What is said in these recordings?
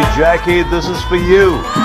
Jackie, this is for you.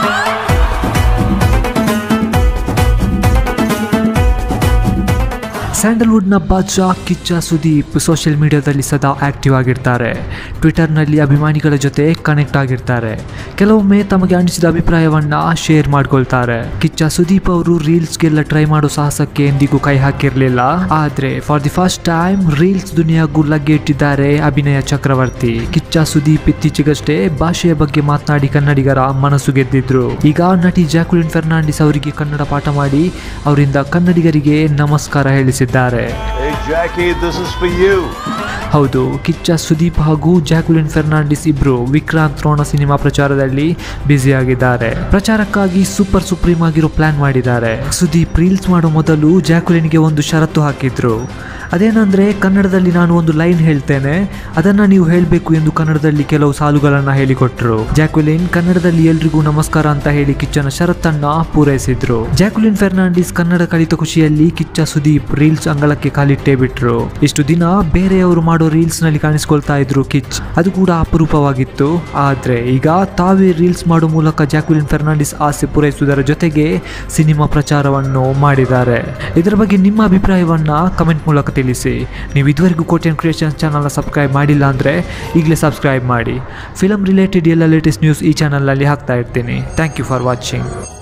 ಸ್ಯಾಂಡಲ್ವುಡ್ನ ಬಾದ್ಶಾ Kichcha Sudeep social ಮೀಡಿಯಾದಲ್ಲಿ ಸದಾ ಆಕ್ಟಿವ್ ಆಗಿರ್ತಾರೆ ಟ್ವಿಟರ್ನಲ್ಲಿ ಅಭಿಮಾನಿಗಳ ಜೊತೆ ಕನೆಕ್ಟ್ ಆಗಿರ್ತಾರೆ ಕೆಲವೊಮ್ಮೆ ತಮಗೆ ಅನಿಸಿದ ಅಭಿಪ್ರಾಯವನ್ನ ಶೇರ್ ಮಾಡ್ಕೊಳ್ತಾರೆ ಕಿಚ್ಚ ಸುದೀಪ್ ಅವರು ರೀಲ್ಸ್ಗೆಲ್ಲ ಟ್ರೈ ಮಾಡೋ ಸಾಹಸಕ್ಕೆ ಎಂದಿಗೂ ಕೈ ಹಾಕಿರಲಿಲ್ಲ ಆದ್ರೆ for the first time reels ದುನಿಯಾಗೂ ಲಗ್ಗೆ ಇಟ್ಟಿದ್ದಾರೆ ಅಭಿನಯ ಚಕ್ರವರ್ತಿ ಕಿಚ್ಚ ಸುದೀಪ್ ಇತ್ತೀಚೆಗಷ್ಟೇ ಭಾಷೆಯ ಬಗ್ಗೆ ಮಾತನಾಡಿ ಕನ್ನಡಿಗರ ಮನಸ್ಸು ಗೆದ್ದಿದ್ರು ಈಗ ನಟಿ ಜಾಕ್ವಿಲಿನ್ ಫೆರ್ನಾಂಡಿಸ್ ಅವರಿಗೆ ಕನ್ನಡ ಪಾಠ ಮಾಡಿ ಅವರಿಂದ ಕನ್ನಡಿಗರಿಗೆ ನಮಸ್ಕಾರ ಹೇಳಿಸಿದ್ದಾರೆ Hey, Jackie, this is for you. ಹೌದು ಕಿಚ್ಚ ಸುದೀಪ್ ಹಾಗೂ ಜಾಕ್ವಿಲಿನ್ ಫೆರ್ನಾಂಡಿಸ್ ಇಬ್ರು ವಿಕ್ರಾಂತ್ ರೋಣ ಸಿನಿಮಾ ಪ್ರಚಾರದಲ್ಲಿ ಬ್ಯುಸಿಯಾಗಿದ್ದಾರೆ ಪ್ರಚಾರಕ್ಕಾಗಿ ಸೂಪರ್ ಸುಪ್ರೀಂ ಆಗಿರೋ ಪ್ಲಾನ್ ಮಾಡಿದ್ದಾರೆ ಸುದೀಪ್ ರೀಲ್ಸ್ ಮಾಡೋ ಮೊದಲು ಜಾಕ್ವಿಲಿನ್ಗೆ ಒಂದು ಷರತ್ತು ಹಾಕಿದ್ರು ಅದೇನಂದ್ರೆ ಕನ್ನಡದಲ್ಲಿ ನಾನು ಒಂದು ಲೈನ್ ಹೇಳ್ತೇನೆ ಅದನ್ನ ನೀವು ಹೇಳಬೇಕು ಎಂದು ಕನ್ನಡದಲ್ಲಿ ಕೆಲವು ಸಾಲುಗಳನ್ನ ಹೇಳಿಕೊಟ್ರು ಜಾಕ್ವಿಲಿನ್ ಕನ್ನಡದಲ್ಲಿ ಎಲ್ರಿಗೂ ನಮಸ್ಕಾರ ಅಂತ ಹೇಳಿ ಕಿಚ್ಚನ ಷರತ್ತನ್ನ ಪೂರೈಸಿದ್ರು ಜಾಕ್ವಿಲಿನ್ ಫೆರ್ನಾಂಡಿಸ್ ಕನ್ನಡ ಕಲಿತ ಖುಷಿಯಲ್ಲಿ ಕಿಚ್ಚ ಸುದೀಪ್ ರೀಲ್ಸ್ ಅಂಗಳಕ್ಕೆ ಕಾಲಿಟ್ಟೇ ಬಿಟ್ರು ಇಷ್ಟು ದಿನ ಬೇರೆಯವರು ಮಾಡೋ ರೀಲ್ಸ್ ನಲ್ಲಿ ಕಾಣಿಸ್ಕೊಳ್ತಾ ಇದ್ರು ಕಿಚ್ ಅದು ಕೂಡ ಅಪರೂಪವಾಗಿತ್ತು ಆದ್ರೆ ಈಗ ತಾವೇ ರೀಲ್ಸ್ ಮಾಡೋ ಮೂಲಕ ಜಾಕ್ವಿಲಿನ್ ಫೆರ್ನಾಂಡಿಸ್ ಆಸೆ ಪೂರೈಸುವುದರ ಜೊತೆಗೆ ಸಿನಿಮಾ ಪ್ರಚಾರವನ್ನು ಮಾಡಿದ್ದಾರೆ ಇದರ ಬಗ್ಗೆ ನಿಮ್ಮ ಅಭಿಪ್ರಾಯವನ್ನ ಕಮೆಂಟ್ ಮೂಲಕ ತಿಳಿಸಿ ನೀವು ಇದುವರೆಗೂ ಕೋಟೆನ್ ಕ್ರಿಯೇಷನ್ಸ್ ಚಾನಲ್ನ ಸಬ್ಸ್ಕ್ರೈಬ್ ಮಾಡಿಲ್ಲ ಅಂದರೆ ಈಗಲೇ ಸಬ್ಸ್ಕ್ರೈಬ್ ಮಾಡಿ ಫಿಲಮ್ ರಿಲೇಟೆಡ್ ಎಲ್ಲ ಲೇಟೆಸ್ಟ್ ನ್ಯೂಸ್ ಈ ಚಾನಲ್ನಲ್ಲಿ ಹಾಕ್ತಾ ಇರ್ತೀನಿ ಥ್ಯಾಂಕ್ ಯು ಫಾರ್ ವಾಚಿಂಗ್